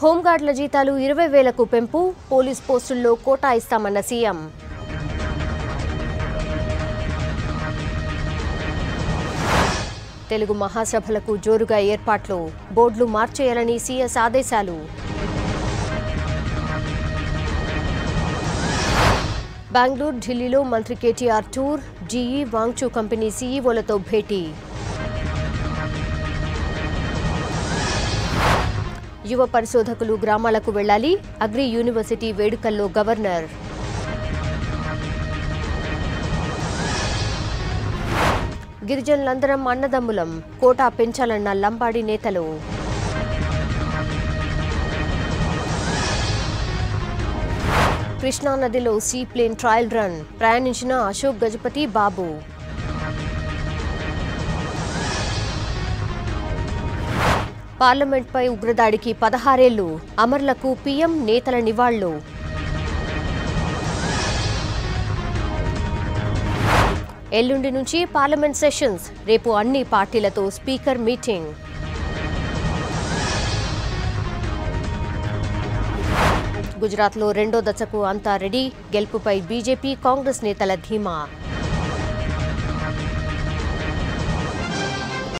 హోంగార్డుల జీతాలు ఇరవై వేలకు పెంపు పోలీస్ పోస్టుల్లో కోటా ఇస్తామన్న సీఎం తెలుగు మహాసభలకు జోరుగా ఏర్పాట్లు బోర్డులు మార్చేయాలని సీఎస్ ఆదేశాలు బెంగళూరు ఢిల్లీలో మంత్రి కేటీఆర్ టూర్ జీఈ వాంగ్చూ కంపెనీ సీఈఓలతో భేటీ యువ పరిశోధకులు గ్రామాలకు వెళ్లాలి అగ్రి యూనివర్సిటీ వేడుకల్లో గవర్నర్ గిరిజనులందరం అన్నదమ్ములం కోటా పెంచాలన్న లంబాడి నేతలు కృష్ణానదిలో సీప్లేన్ ట్రయల్ రన్ ప్రయాణించిన అశోక్ గజపతి బాబు పార్లమెంట్పై ఉగ్రదాడికి పదహారేళ్లు అమర్లకు పీఎం నేతల నివాళులు ఎల్లుండి నుంచి పార్లమెంట్ సెషన్స్ రేపు అన్ని పార్టీలతో స్పీకర్ మీటింగ్ గుజరాత్లో రెండో దశకు అంతా రెడీ గెలుపుపై బీజేపీ కాంగ్రెస్ నేతల ధీమా